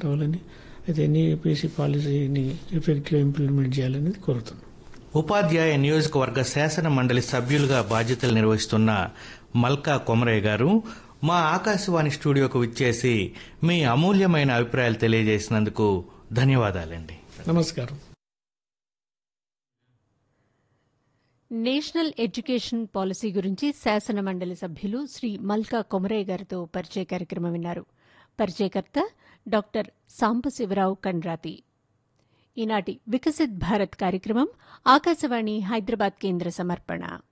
తీసుకురావాలని అయితే ఎన్ఈపిసి పాలసీని ఎఫెక్టివ్గా ఇంప్లిమెంట్ చేయాలనేది కోరుతున్నాం ఉపాధ్యాయ నియోజకవర్గ శాసన మండలి సభ్యులుగా బాధ్యతలు నిర్వహిస్తున్న మల్కా కొమరయ్య గారు మా ఆకాశవాణి స్టూడియోకు విచ్చేసి మీ అమూల్యమైన అభిప్రాయాలు తెలియజేసినందుకు ధన్యవాదాలండి నమస్కారం నేషనల్ ఎడ్యుకేషన్ పాలసీ గురించి శాసన మండలి సభ్యులు శ్రీ మల్కా కొమరయ్య గారితో పరిచయ కార్యక్రమం విన్నారు పరిచయకర్త డాక్టర్ సాంబశివరావు కండ్రాతి ఈనాటి వికసిత్ భారత్ కార్యక్రమం ఆకాశవాణి హైదరాబాద్ కేంద్ర సమర్పణ